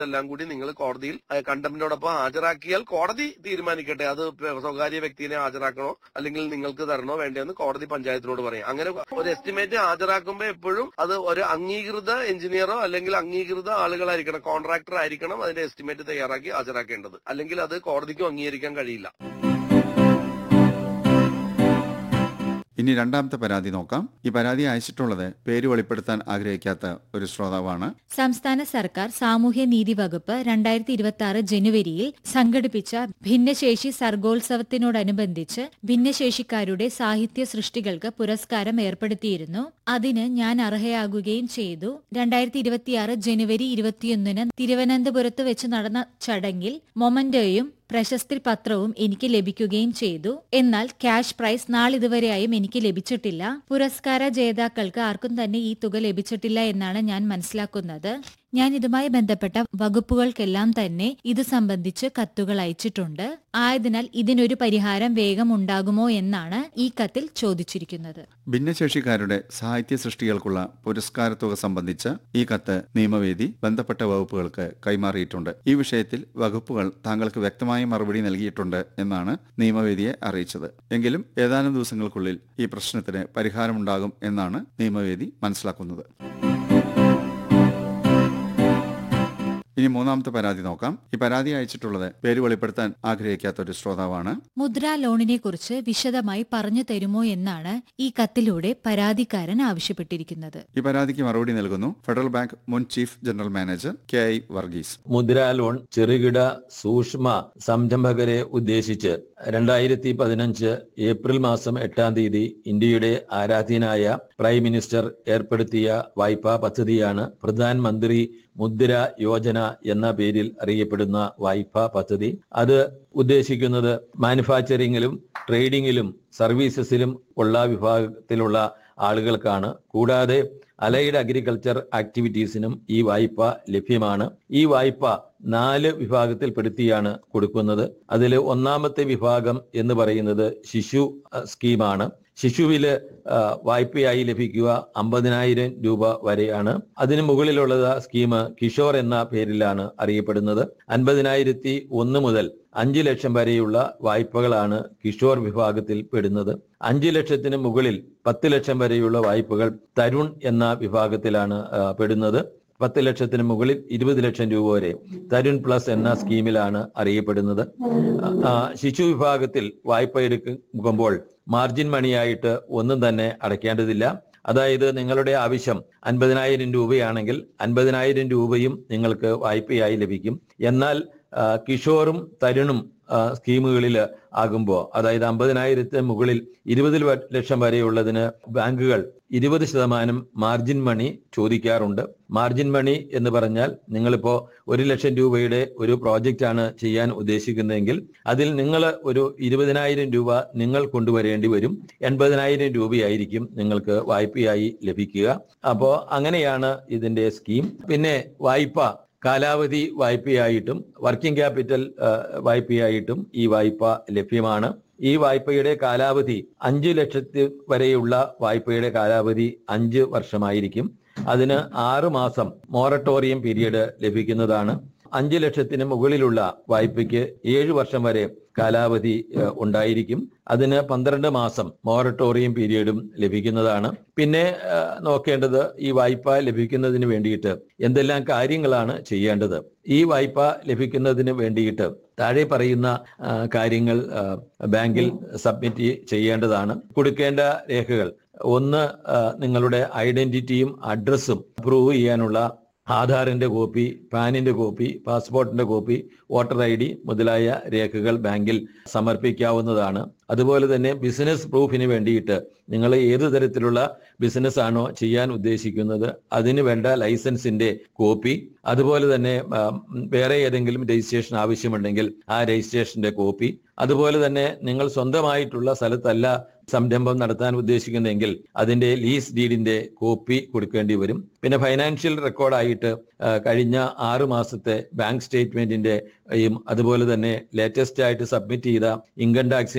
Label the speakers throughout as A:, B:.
A: എല്ലാം കൂടി നിങ്ങൾ കോടതിയിൽ കണ്ടംപിനോടൊപ്പം ഹാജരാക്കിയാൽ കോടതി തീരുമാനിക്കട്ടെ അത് സ്വകാര്യ വ്യക്തിനെ ഹാജരാക്കണോ അല്ലെങ്കിൽ നിങ്ങൾക്ക് തരണോ വേണ്ടതെന്ന് കോടതി പഞ്ചായത്തിനോട് പറയും അങ്ങനെ ഒരു എസ്റ്റിമേറ്റ് ഹാജരാക്കുമ്പോൾ എപ്പോഴും അത് ഒരു അംഗീകൃത എഞ്ചിനീയറോ അല്ലെങ്കിൽ അംഗീകൃത ആളുകളായിരിക്കണം കോൺട്രാക്ടർ ആയിരിക്കണം അതിന്റെ എസ്റ്റിമേറ്റ് തയ്യാറാക്കി ഹാജരാക്കേണ്ടത് അല്ലെങ്കിൽ അത് കോടതിക്കും അംഗീകരിക്കാൻ കഴിയില്ല
B: ഇനി രണ്ടാമത്തെ പരാതി നോക്കാം ഈ പരാതി അയച്ചിട്ടുള്ളത് പേര് വെളിപ്പെടുത്താൻ ആഗ്രഹിക്കാത്ത ഒരു ശ്രോതാവാണ്
C: സംസ്ഥാന സർക്കാർ സാമൂഹ്യനീതി വകുപ്പ് രണ്ടായിരത്തി ഇരുപത്തി ആറ് ജനുവരിയിൽ സംഘടിപ്പിച്ച ഭിന്നശേഷി സർഗോത്സവത്തിനോടനുബന്ധിച്ച് ഭിന്നശേഷിക്കാരുടെ സാഹിത്യ സൃഷ്ടികൾക്ക് പുരസ്കാരം ഏർപ്പെടുത്തിയിരുന്നു അതിന് ഞാൻ അർഹയാകുകയും ചെയ്തു രണ്ടായിരത്തി ഇരുപത്തിയാറ് ജനുവരി ഇരുപത്തിയൊന്നിന് തിരുവനന്തപുരത്ത് വെച്ച് നടന്ന ചടങ്ങിൽ മൊമന്റോയും പ്രശസ്തി പത്രവും എനിക്ക് ലഭിക്കുകയും ചെയ്തു എന്നാൽ ക്യാഷ് പ്രൈസ് നാളിതുവരെയായും എനിക്ക് ലഭിച്ചിട്ടില്ല പുരസ്കാര ജേതാക്കൾക്ക് ആർക്കും തന്നെ ഈ തുക ലഭിച്ചിട്ടില്ല എന്നാണ് ഞാൻ മനസ്സിലാക്കുന്നത് ഞാൻ ഇതുമായി ബന്ധപ്പെട്ട വകുപ്പുകൾക്കെല്ലാം തന്നെ ഇത് സംബന്ധിച്ച് കത്തുകൾ അയച്ചിട്ടുണ്ട് ആയതിനാൽ ഇതിനൊരു പരിഹാരം വേഗം ഉണ്ടാകുമോ എന്നാണ് ഈ കത്തിൽ ചോദിച്ചിരിക്കുന്നത്
B: ഭിന്നശേഷിക്കാരുടെ സാഹിത്യ സൃഷ്ടികൾക്കുള്ള പുരസ്കാര തുക സംബന്ധിച്ച് ഈ കത്ത് നിയമവേദി ബന്ധപ്പെട്ട വകുപ്പുകൾക്ക് കൈമാറിയിട്ടുണ്ട് ഈ വിഷയത്തിൽ വകുപ്പുകൾ താങ്കൾക്ക് വ്യക്തമായ മറുപടി നൽകിയിട്ടുണ്ട് എന്നാണ് നിയമവേദിയെ അറിയിച്ചത് എങ്കിലും ഏതാനും ദിവസങ്ങൾക്കുള്ളിൽ ഈ പ്രശ്നത്തിന് പരിഹാരമുണ്ടാകും എന്നാണ് നിയമവേദി മനസ്സിലാക്കുന്നത് ഇനി മൂന്നാമത്തെ പരാതി നോക്കാം ഈ പരാതി അയച്ചിട്ടുള്ളത് പേര് വെളിപ്പെടുത്താൻ ആഗ്രഹിക്കാത്ത ഒരു ശ്രോതാവാണ്
C: മുദ്രാ ലോണിനെ കുറിച്ച് വിശദമായി പറഞ്ഞു തരുമോ എന്നാണ് ഈ കത്തിലൂടെ പരാതിക്കാരൻ ആവശ്യപ്പെട്ടിരിക്കുന്നത്
B: ഈ പരാതിക്ക് മറുപടി നൽകുന്നു ഫെഡറൽ ബാങ്ക് മുൻ chief general manager K I Varghese
D: Mudra loan ചെറുകിട സൂക്ഷ്മ സംരംഭകരെ ഉദ്ദേശിച്ച് രണ്ടായിരത്തി പതിനഞ്ച് ഏപ്രിൽ മാസം എട്ടാം തീയതി ഇന്ത്യയുടെ ആരാധ്യനായ പ്രൈം മിനിസ്റ്റർ ഏർപ്പെടുത്തിയ വായ്പാ പദ്ധതിയാണ് പ്രധാനമന്ത്രി മുദ്ര യോജന എന്ന പേരിൽ അറിയപ്പെടുന്ന വായ്പാ പദ്ധതി അത് ഉദ്ദേശിക്കുന്നത് മാനുഫാക്ചറിങ്ങിലും ട്രേഡിങ്ങിലും സർവീസസിലും ഉള്ള വിഭാഗത്തിലുള്ള ആളുകൾക്കാണ് കൂടാതെ അലൈഡ് അഗ്രികൾച്ചർ ആക്ടിവിറ്റീസിനും ഈ വായ്പ ലഭ്യമാണ് ഈ വായ്പ നാല് വിഭാഗത്തിൽപ്പെടുത്തിയാണ് കൊടുക്കുന്നത് അതിൽ ഒന്നാമത്തെ വിഭാഗം എന്ന് പറയുന്നത് ശിശു അഹ്, സ്കീമാണ് ശിശുവില് ആ, വായ്പയായി ലഭിക്കുക അമ്പതിനായിരം രൂപ വരെയാണ് അതിന് മുകളിലുള്ളത് സ്കീം കിഷോർ എന്ന പേരിലാണ് അറിയപ്പെടുന്നത് അൻപതിനായിരത്തി ഒന്ന് മുതൽ അഞ്ച് ലക്ഷം വരെയുള്ള വായ്പകളാണ് കിഷോർ വിഭാഗത്തിൽ പെടുന്നത് അഞ്ച് ലക്ഷത്തിന് മുകളിൽ പത്ത് ലക്ഷം വരെയുള്ള വായ്പകൾ തരുൺ എന്ന വിഭാഗത്തിലാണ് ആ, പെടുന്നത് പത്ത് ലക്ഷത്തിന് മുകളിൽ ഇരുപത് ലക്ഷം രൂപ വരെ തരുൺ പ്ലസ് എന്ന സ്കീമിലാണ് അറിയപ്പെടുന്നത് ആ, ശിശു വിഭാഗത്തിൽ വായ്പ എടുക്കുമ്പോൾ മാർജിൻ മണിയായിട്ട് ഒന്നും തന്നെ അടയ്ക്കേണ്ടതില്ല അതായത് നിങ്ങളുടെ ആവശ്യം അൻപതിനായിരം രൂപയാണെങ്കിൽ അൻപതിനായിരം രൂപയും നിങ്ങൾക്ക് വായ്പയായി ലഭിക്കും എന്നാൽ ആ, കിഷോറും തരുണും സ്കീമുകളിൽ ആകുമ്പോൾ അതായത് അമ്പതിനായിരത്തിന് മുകളിൽ ഇരുപത് ലക്ഷം വരെയുള്ളതിന് ബാങ്കുകൾ ഇരുപത് ശതമാനം മാർജിൻ മണി ചോദിക്കാറുണ്ട് മാർജിൻ മണി എന്ന് പറഞ്ഞാൽ നിങ്ങളിപ്പോ ഒരു ലക്ഷം രൂപയുടെ ഒരു പ്രോജക്റ്റ് ആണ് ചെയ്യാൻ ഉദ്ദേശിക്കുന്നതെങ്കിൽ അതിൽ നിങ്ങൾ ഒരു ഇരുപതിനായിരം രൂപ നിങ്ങൾ കൊണ്ടുവരേണ്ടി വരും എൺപതിനായിരം രൂപയായിരിക്കും നിങ്ങൾക്ക് വായ്പയായി ലഭിക്കുക അപ്പോ അങ്ങനെയാണ് ഇതിന്റെ സ്കീം പിന്നെ വായ്പ കാലാവധി വായ്പയായിട്ടും വർക്കിംഗ് ക്യാപിറ്റൽ ആ, വായ്പയായിട്ടും ഈ വായ്പ ലഭ്യമാണ് ഈ വായ്പയുടെ കാലാവധി അഞ്ച് ലക്ഷത്തി വരെയുള്ള വായ്പയുടെ കാലാവധി അഞ്ച് വർഷമായിരിക്കും അതിന് ആറ് മാസം മൊറട്ടോറിയം പീരീഡ് ലഭിക്കുന്നതാണ് അഞ്ച് ലക്ഷത്തിന് മുകളിലുള്ള വായ്പയ്ക്ക് ഏഴ് വർഷം വരെ കാലാവധി ഏഹ്, ഉണ്ടായിരിക്കും അതിന് പന്ത്രണ്ട് മാസം മൊറട്ടോറിയം പീരീഡും ലഭിക്കുന്നതാണ് പിന്നെ ഏഹ്, നോക്കേണ്ടത് ഈ വായ്പ ലഭിക്കുന്നതിന് വേണ്ടിയിട്ട് എന്തെല്ലാം കാര്യങ്ങളാണ് ചെയ്യേണ്ടത് ഈ വായ്പ ലഭിക്കുന്നതിന് വേണ്ടിയിട്ട് താഴെ പറയുന്ന ആ, കാര്യങ്ങൾ ആ, ബാങ്കിൽ സബ്മിറ്റ് ചെയ്യേണ്ടതാണ് കൊടുക്കേണ്ട രേഖകൾ ഒന്ന് ആ, നിങ്ങളുടെ ഐഡന്റിറ്റിയും അഡ്രസ്സും പ്രൂവ് ചെയ്യാനുള്ള ആധാറിന്റെ കോപ്പി പാനിന്റെ കോപ്പി പാസ്പോർട്ടിന്റെ കോപ്പി വോട്ടർ ഐ ഡി മുതലായ രേഖകൾ ബാങ്കിൽ സമർപ്പിക്കാവുന്നതാണ് അതുപോലെ തന്നെ ബിസിനസ് പ്രൂഫിന് വേണ്ടിയിട്ട് നിങ്ങൾ ഏത് തരത്തിലുള്ള ബിസിനസ് ആണോ ചെയ്യാൻ ഉദ്ദേശിക്കുന്നത് അതിന് വേണ്ട ലൈസൻസിന്റെ കോപ്പി അതുപോലെ തന്നെ ആ, വേറെ ഏതെങ്കിലും രജിസ്ട്രേഷൻ ആവശ്യമുണ്ടെങ്കിൽ ആ രജിസ്ട്രേഷന്റെ കോപ്പി അതുപോലെ തന്നെ നിങ്ങൾ സ്വന്തമായിട്ടുള്ള സ്ഥലത്തല്ല സംരംഭം നടത്താൻ ഉദ്ദേശിക്കുന്നെങ്കിൽ അതിന്റെ ലീസ് ഡീഡിന്റെ കോപ്പി കൊടുക്കേണ്ടി വരും പിന്നെ ഫൈനാൻഷ്യൽ റെക്കോർഡായിട്ട് ആ, കഴിഞ്ഞ ആറു മാസത്തെ ബാങ്ക് സ്റ്റേറ്റ്മെന്റിന്റെ യും അതുപോലെ തന്നെ ലേറ്റസ്റ്റ് ആയിട്ട് സബ്മിറ്റ് ചെയ്ത ഇൻകം ടാക്സിന്റെയും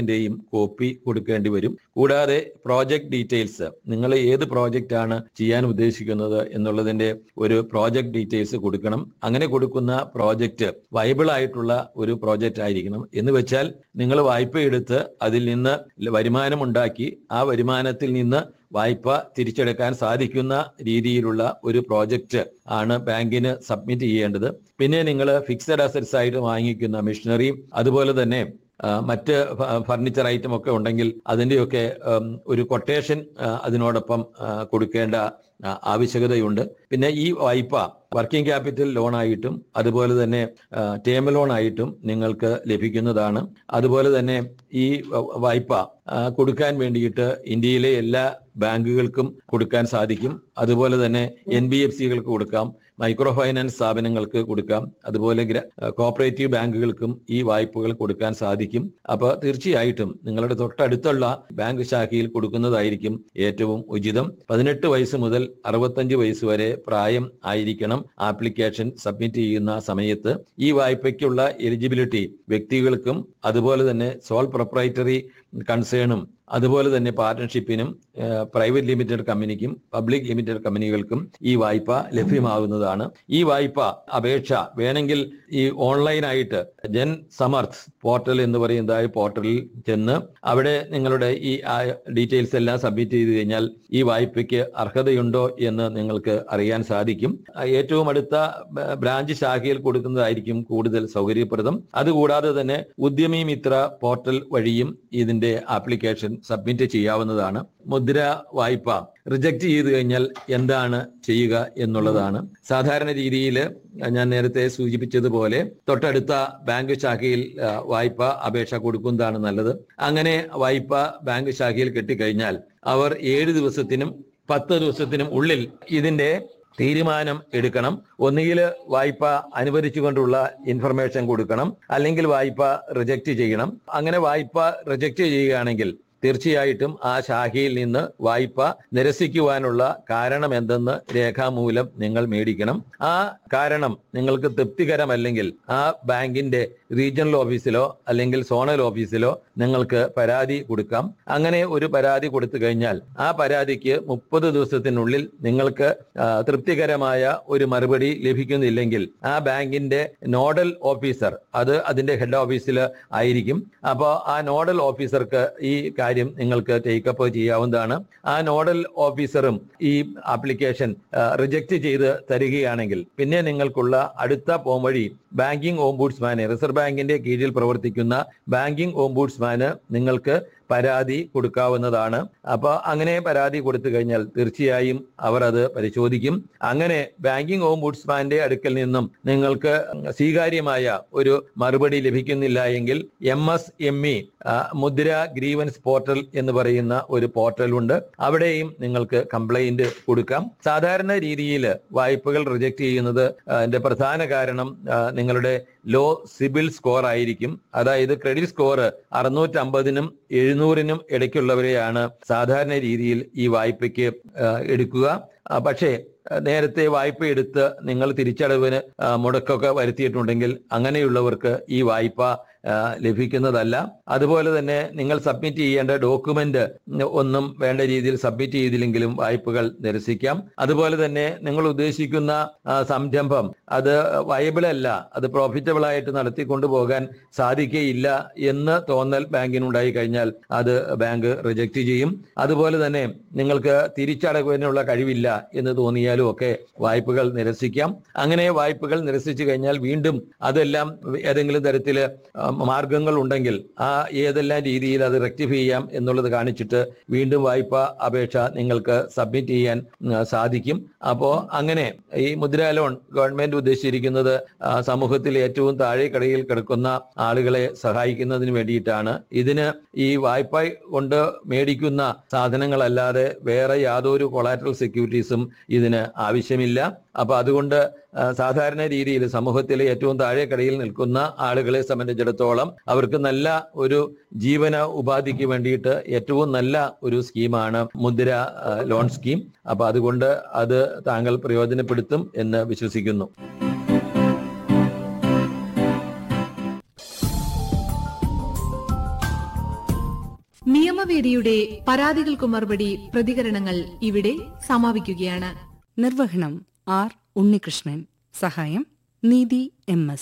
D: കോപ്പി കൊടുക്കേണ്ടി വരും കൂടാതെ പ്രോജക്ട് ഡീറ്റെയിൽസ് നിങ്ങൾ ഏത് പ്രോജക്റ്റ് ആണ് ചെയ്യാൻ ഉദ്ദേശിക്കുന്നത് എന്നുള്ളതിന്റെ ഒരു പ്രോജക്ട് ഡീറ്റെയിൽസ് കൊടുക്കണം അങ്ങനെ കൊടുക്കുന്ന പ്രോജക്റ്റ് വൈബിൾ ആയിട്ടുള്ള ഒരു പ്രോജക്റ്റ് ആയിരിക്കണം എന്ന് വെച്ചാൽ നിങ്ങൾ വായ്പ എടുത്ത് അതിൽ നിന്ന് വരുമാനം ഉണ്ടാക്കി ആ വരുമാനത്തിൽ നിന്ന് വായ്പ തിരിച്ചെടുക്കാൻ സാധിക്കുന്ന രീതിയിലുള്ള ഒരു പ്രോജക്റ്റ് ആണ് ബാങ്കിന് സബ്മിറ്റ് ചെയ്യേണ്ടത് പിന്നെ നിങ്ങൾ ഫിക്സഡ് അസറ്റ്സ് ആയിട്ട് വാങ്ങിക്കുന്ന മെഷീനറി അതുപോലെ തന്നെ ആ, മറ്റ് ഫർണിച്ചർ ഐറ്റം ഒക്കെ ഉണ്ടെങ്കിൽ അതിൻ്റെയൊക്കെ ഉം, ഒരു കൊട്ടേഷൻ അതിനോടൊപ്പം ആ, കൊടുക്കേണ്ട ആ, ആവശ്യകതയുണ്ട് പിന്നെ ഈ വായ്പ വർക്കിംഗ് ക്യാപിറ്റൽ ലോൺ ആയിട്ടും അതുപോലെ തന്നെ ടേം ലോൺ ആയിട്ടും നിങ്ങൾക്ക് ലഭിക്കുന്നതാണ് അതുപോലെ തന്നെ ഈ വ- വായ്പ ആ, കൊടുക്കാൻ വേണ്ടിയിട്ട് ഇന്ത്യയിലെ എല്ലാ ബാങ്കുകൾക്കും കൊടുക്കാൻ സാധിക്കും അതുപോലെ തന്നെ എൻ ബി എഫ് സികൾക്ക് കൊടുക്കാം മൈക്രോ ഫൈനാൻസ് സ്ഥാപനങ്ങൾക്ക് കൊടുക്കാം അതുപോലെ ഗ്ര- കോപ്പറേറ്റീവ് ബാങ്കുകൾക്കും ഈ വായ്പകൾ കൊടുക്കാൻ സാധിക്കും അപ്പൊ തീർച്ചയായിട്ടും നിങ്ങളുടെ തൊട്ടടുത്തുള്ള ബാങ്ക് ശാഖയിൽ കൊടുക്കുന്നതായിരിക്കും ഏറ്റവും ഉചിതം പതിനെട്ട് വയസ്സ് മുതൽ അറുപത്തഞ്ച് വയസ്സ് വരെ പ്രായം ആയിരിക്കണം ആപ്ലിക്കേഷൻ സബ്മിറ്റ് ചെയ്യുന്ന സമയത്ത് ഈ വായ്പയ്ക്കുള്ള എലിജിബിലിറ്റി വ്യക്തികൾക്കും അതുപോലെ തന്നെ സോൾ പ്രൊപ്പറൈറ്ററി കൺസേണും അതുപോലെ തന്നെ പാർട്ട്ണർഷിപ്പിനും പ്രൈവറ്റ് ലിമിറ്റഡ് കമ്പനിക്കും പബ്ലിക് ലിമിറ്റഡ് കമ്പനികൾക്കും ഈ വായ്പ ലഭ്യമാകുന്നതാണ് ഈ വായ്പ അപേക്ഷ വേണമെങ്കിൽ ഈ ഓൺലൈനായിട്ട് ജൻ സമർത്ഥ് പോർട്ടൽ എന്ന് പറയുന്നതായ പോർട്ടലിൽ ചെന്ന് അവിടെ നിങ്ങളുടെ ഈ ഡീറ്റെയിൽസ് എല്ലാം സബ്മിറ്റ് ചെയ്ത് കഴിഞ്ഞാൽ ഈ വായ്പയ്ക്ക് അർഹതയുണ്ടോ എന്ന് നിങ്ങൾക്ക് അറിയാൻ സാധിക്കും ആ, ഏറ്റവും അടുത്ത ബ- ബ്രാഞ്ച് ശാഖയിൽ കൊടുക്കുന്നതായിരിക്കും കൂടുതൽ സൗകര്യപ്രദം അതുകൂടാതെ തന്നെ ഉദ്യമി മിത്ര പോർട്ടൽ വഴിയും ഇതിന്റെ ആപ്ലിക്കേഷൻ സബ്മിറ്റ് ചെയ്യാവുന്നതാണ് മുദ്ര വായ്പ റിജക്ട് ചെയ്തു കഴിഞ്ഞാൽ എന്താണ് ചെയ്യുക എന്നുള്ളതാണ് സാധാരണ രീതിയിൽ ഞാൻ നേരത്തെ സൂചിപ്പിച്ചതുപോലെ തൊട്ടടുത്ത ബാങ്ക് ശാഖയിൽ ആ, വായ്പ അപേക്ഷ കൊടുക്കുന്നതാണ് നല്ലത് അങ്ങനെ വായ്പ ബാങ്ക് ശാഖയിൽ കെട്ടിക്കഴിഞ്ഞാൽ അവർ ഏഴ് ദിവസത്തിനും പത്ത് ദിവസത്തിനും ഉള്ളിൽ ഇതിന്റെ തീരുമാനം എടുക്കണം ഒന്നുകിൽ വായ്പ അനുവദിച്ചുകൊണ്ടുള്ള ഇൻഫർമേഷൻ കൊടുക്കണം അല്ലെങ്കിൽ വായ്പ റിജക്റ്റ് ചെയ്യണം അങ്ങനെ വായ്പ റിജക്റ്റ് ചെയ്യുകയാണെങ്കിൽ തീർച്ചയായിട്ടും ആ ശാഖയിൽ നിന്ന് വായ്പ നിരസിക്കുവാനുള്ള കാരണം എന്തെന്ന് രേഖാമൂലം നിങ്ങൾ മേടിക്കണം ആ കാരണം നിങ്ങൾക്ക് തൃപ്തികരമല്ലെങ്കിൽ ആ ബാങ്കിന്റെ റീജിയണൽ ഓഫീസിലോ അല്ലെങ്കിൽ സോണൽ ഓഫീസിലോ നിങ്ങൾക്ക് പരാതി കൊടുക്കാം അങ്ങനെ ഒരു പരാതി കൊടുത്തു കഴിഞ്ഞാൽ ആ പരാതിക്ക് മുപ്പത് ദിവസത്തിനുള്ളിൽ നിങ്ങൾക്ക് ആ, തൃപ്തികരമായ ഒരു മറുപടി ലഭിക്കുന്നില്ലെങ്കിൽ ആ ബാങ്കിന്റെ നോഡൽ ഓഫീസർ അത് അതിന്റെ ഹെഡ് ഓഫീസിൽ ആയിരിക്കും അപ്പോൾ ആ നോഡൽ ഓഫീസർക്ക് ഈ കാര്യം നിങ്ങൾക്ക് ടേക്കപ്പ് ചെയ്യാവുന്നതാണ് ആ നോഡൽ ഓഫീസറും ഈ ആപ്ലിക്കേഷൻ റിജക്റ്റ് ചെയ്ത് തരികയാണെങ്കിൽ പിന്നെ നിങ്ങൾക്കുള്ള അടുത്ത പോംവഴി ബാങ്കിംഗ് ഓംബൂഡ്സ്മാനെ റിസർവ് ബാങ്കിന്റെ കീഴിൽ പ്രവർത്തിക്കുന്ന ബാങ്കിംഗ് ഓംബൂഡ്സ്മാന് നിങ്ങൾക്ക് പരാതി കൊടുക്കാവുന്നതാണ് അപ്പൊ അങ്ങനെ പരാതി കൊടുത്തു കഴിഞ്ഞാൽ തീർച്ചയായും അവർ അത് പരിശോധിക്കും അങ്ങനെ ബാങ്കിംഗ് ഓംബുഡ്സ്മാന്റെ അടുക്കൽ നിന്നും നിങ്ങൾക്ക് സ്വീകാര്യമായ ഒരു മറുപടി ലഭിക്കുന്നില്ല എങ്കിൽ M S M E Mudra grievance portal എന്ന് പറയുന്ന ഒരു പോർട്ടൽ ഉണ്ട് അവിടെയും നിങ്ങൾക്ക് കംപ്ലൈന്റ് കൊടുക്കാം സാധാരണ രീതിയിൽ വായ്പകൾ റിജക്ട് ചെയ്യുന്നത് ആ, അതിന്റെ പ്രധാന കാരണം ആ, നിങ്ങളുടെ ലോ സിബിൽ സ്കോർ ആയിരിക്കും അതായത് ക്രെഡിറ്റ് സ്കോർ അറുന്നൂറ്റമ്പതിനും എഴുന്നൂറിനും ഇടയ്ക്കുള്ളവരെയാണ് സാധാരണ രീതിയിൽ ഈ വായ്പയ്ക്ക് ആ, എടുക്കുക ആ, പക്ഷേ ആ, നേരത്തെ വായ്പ എടുത്ത് നിങ്ങൾ തിരിച്ചടവിന് ആ, മുടക്കൊക്കെ വരുത്തിയിട്ടുണ്ടെങ്കിൽ അങ്ങനെയുള്ളവർക്ക് ഈ വായ്പ ആ, ലഭിക്കുന്നതല്ല അതുപോലെ തന്നെ നിങ്ങൾ സബ്മിറ്റ് ചെയ്യേണ്ട ഡോക്യുമെന്റ് ഒന്നും വേണ്ട രീതിയിൽ സബ്മിറ്റ് ചെയ്തില്ലെങ്കിലും വായ്പകൾ നിരസിക്കാം അതുപോലെ തന്നെ നിങ്ങൾ ഉദ്ദേശിക്കുന്ന ആ, സംരംഭം അത് വയബിൾ അല്ല അത് പ്രോഫിറ്റബിൾ ആയിട്ട് നടത്തിക്കൊണ്ടു പോകാൻ സാധിക്കുകയില്ല എന്ന് തോന്നൽ ബാങ്കിനുണ്ടായി കഴിഞ്ഞാൽ അത് ബാങ്ക് റിജക്റ്റ് ചെയ്യും അതുപോലെ തന്നെ നിങ്ങൾക്ക് തിരിച്ചടവിനുള്ള കഴിവില്ല എന്ന് തോന്നിയാലും ഒക്കെ വായ്പകൾ നിരസിക്കാം അങ്ങനെ വായ്പകൾ നിരസിച്ചു കഴിഞ്ഞാൽ വീണ്ടും അതെല്ലാം ഏതെങ്കിലും തരത്തില് ആ, മാർഗങ്ങൾ ഉണ്ടെങ്കിൽ ആ ഏതെല്ലാം രീതിയിൽ അത് റെക്ടിഫൈ ചെയ്യാം എന്നുള്ളത് കാണിച്ചിട്ട് വീണ്ടും വായ്പ അപേക്ഷ നിങ്ങൾക്ക് സബ്മിറ്റ് ചെയ്യാൻ ഉം, സാധിക്കും അപ്പോ അങ്ങനെ ഈ മുദ്രാ ലോൺ ഗവൺമെന്റ് ഉദ്ദേശിച്ചിരിക്കുന്നത് ആ, സമൂഹത്തിൽ ഏറ്റവും താഴെ കടയിൽ കിടക്കുന്ന ആളുകളെ സഹായിക്കുന്നതിന് വേണ്ടിയിട്ടാണ് ഇതിന് ഈ വായ്പ കൊണ്ട് മേടിക്കുന്ന സാധനങ്ങളല്ലാതെ വേറെ യാതൊരു കൊളാറ്ററൽ സെക്യൂരിറ്റീസും ഇതിന് ആവശ്യമില്ല അപ്പൊ അതുകൊണ്ട് ആ, സാധാരണ രീതിയിൽ സമൂഹത്തിലെ ഏറ്റവും താഴെ കടയിൽ നിൽക്കുന്ന ആളുകളെ സംബന്ധിച്ചിടത്തോളം അവർക്ക് നല്ല ഒരു ജീവന ഉപാധിക്ക് വേണ്ടിയിട്ട് ഏറ്റവും നല്ല ഒരു സ്കീമാണ് മുദ്ര ആ, ലോൺ സ്കീം അപ്പൊ അതുകൊണ്ട് അത് താങ്കൾ പ്രയോജനപ്പെടുത്തും എന്ന് വിശ്വസിക്കുന്നു
E: നിയമവേദിയുടെ പരാതികൾക്കു മറുപടി പ്രതികരണങ്ങൾ ഇവിടെ സമാപിക്കുകയാണ്
F: നിർവഹണം ആർ ഉണ്ണികൃഷ്ണൻ സഹായം നീതി എം എസ്